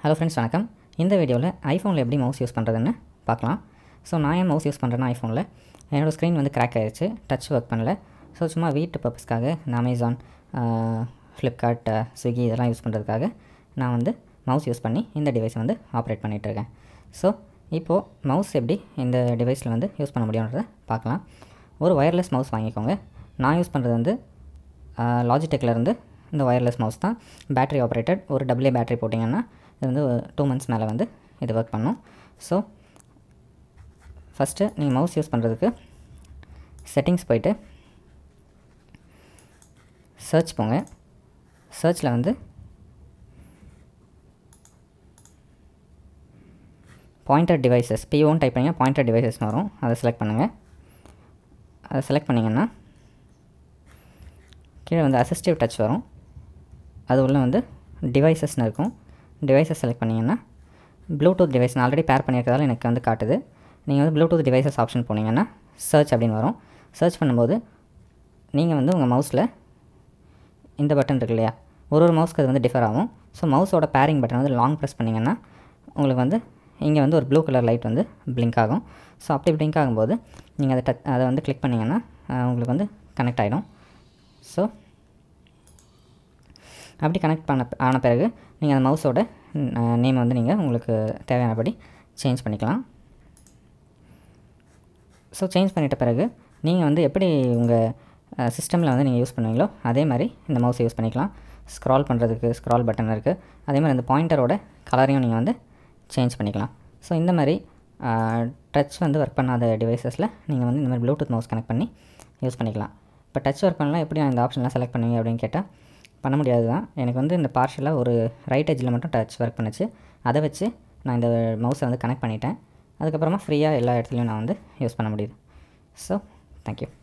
hello friends வணக்கம் இந்த வீடியோவில் ஐஃபோனில் எப்படி மவுஸ் யூஸ் பண்ணுறதுன்னு பார்க்கலாம் ஸோ நான் ஏன் மவுஸ் யூஸ் பண்ணுறேன்னா ஐஃபோனில் என்னோடய ஸ்க்ரீன் வந்து கிராக் ஆயிடுச்சு டச் ஒர்க் பண்ணல ஸோ சும்மா வீட்டு பர்பஸ்க்காக நான் அமேசான் ஃப்ளிப்கார்ட் ஸ்விக்கி இதெல்லாம் யூஸ் பண்ணுறதுக்காக நான் வந்து மவுஸ் யூஸ் பண்ணி இந்த டிவைஸை வந்து ஆப்ரேட் பண்ணிகிட்ருக்கேன் ஸோ இப்போது மவுஸ் எப்படி இந்த டிவைஸில் வந்து யூஸ் பண்ண முடியுன்றதை பார்க்கலாம் ஒரு ஒயர்லெஸ் மவுஸ் வாங்கிக்கோங்க நான் யூஸ் பண்ணுறது வந்து லாஜிடெக்கில் இருந்து இந்த ஒயர்லெஸ் மவுஸ் தான் பேட்டரி ஆப்ரேட்டட் ஒரு டபுள்ஏ பேட்டரி போட்டிங்கன்னா இது வந்து டூ மந்த்ஸ் மேலே வந்து இது ஒர்க் பண்ணும் ஸோ ஃபஸ்ட்டு நீங்கள் மவுஸ் யூஸ் பண்ணுறதுக்கு செட்டிங்ஸ் போயிட்டு சர்ச் போங்க சர்ச்சில் வந்து பாயிண்டர் டிவைசஸ் பிஓன்னு டைப் பண்ணிங்க பாயிண்டர் டிவைசஸ்னு வரும் அதை செலக்ட் பண்ணுங்கள் அதை செலக்ட் பண்ணிங்கன்னா கீழே வந்து அசிஸ்டிவ் டச் வரும் அது உள்ள வந்து டிவைசஸ்னு இருக்கும் டிவைசஸ் செலக்ட் பண்ணிங்கன்னா ப்ளூடூத் டிவைஸ் நான் ஆல்ரெடி பேர் பண்ணியிருக்கிறதால எனக்கு வந்து காட்டுது நீங்கள் வந்து ப்ளூடூத் டிவைசஸ் ஆப்ஷன் போனீங்கன்னா சர்ச் அப்படின்னு வரும் சர்ச் பண்ணும்போது நீங்கள் வந்து உங்கள் மவுஸில் இந்த பட்டன் இருக்கு இல்லையா ஒரு ஒரு மவுஸ்க்கு அது வந்து டிஃபர் ஆகும் ஸோ மவுஸோட பேரிங் பட்டன் வந்து லாங் ப்ரெஸ் பண்ணிங்கன்னா உங்களுக்கு வந்து இங்கே வந்து ஒரு ப்ளூ கலர் லைட் வந்து பிளிங்க் ஆகும் ஸோ அப்படி பிளிங்க் ஆகும்போது நீங்கள் அதை டச் அதை வந்து கிளிக் பண்ணிங்கன்னா உங்களுக்கு வந்து கனெக்ட் ஆகிடும் ஸோ அப்படி கனெக்ட் பண்ண ஆன பிறகு நீங்கள் அந்த மவுஸோட நேம் வந்து நீங்கள் உங்களுக்கு தேவையானபடி சேஞ்ச் பண்ணிக்கலாம் ஸோ சேஞ்ச் பண்ணிட்ட பிறகு நீங்கள் வந்து எப்படி உங்கள் சிஸ்டமில் வந்து நீங்கள் யூஸ் பண்ணுவீங்களோ அதே மாதிரி இந்த மவுஸை யூஸ் பண்ணிக்கலாம் ஸ்க்ரால் பண்ணுறதுக்கு ஸ்க்ரால் பட்டன் இருக்குது அதே மாதிரி அந்த பாயிண்டரோட கலரையும் நீங்கள் வந்து சேஞ்ச் பண்ணிக்கலாம் ஸோ இந்த மாதிரி டச் வந்து ஒர்க் பண்ணாத டிவைசஸில் நீங்கள் வந்து இந்த மாதிரி ப்ளூடூத் மவுஸ் கனெக்ட் பண்ணி யூஸ் பண்ணிக்கலாம் இப்போ டச் ஒர்க் பண்ணலாம் எப்படி இந்த ஆப்ஷன்லாம் செலக்ட் பண்ணுவீங்க அப்படின்னு கேட்டால் பண்ண முடியாது தான் எனக்கு வந்து இந்த பார்ஷலாக ஒரு ரைட் எஜ்ஜில் மட்டும் டச் ஒர்க் பண்ணுச்சு அதை வச்சு நான் இந்த மவுஸை வந்து கனெக்ட் பண்ணிட்டேன் அதுக்கப்புறமா ஃப்ரீயாக எல்லா இடத்துலையும் நான் வந்து யூஸ் பண்ண முடியுது ஸோ தேங்க்யூ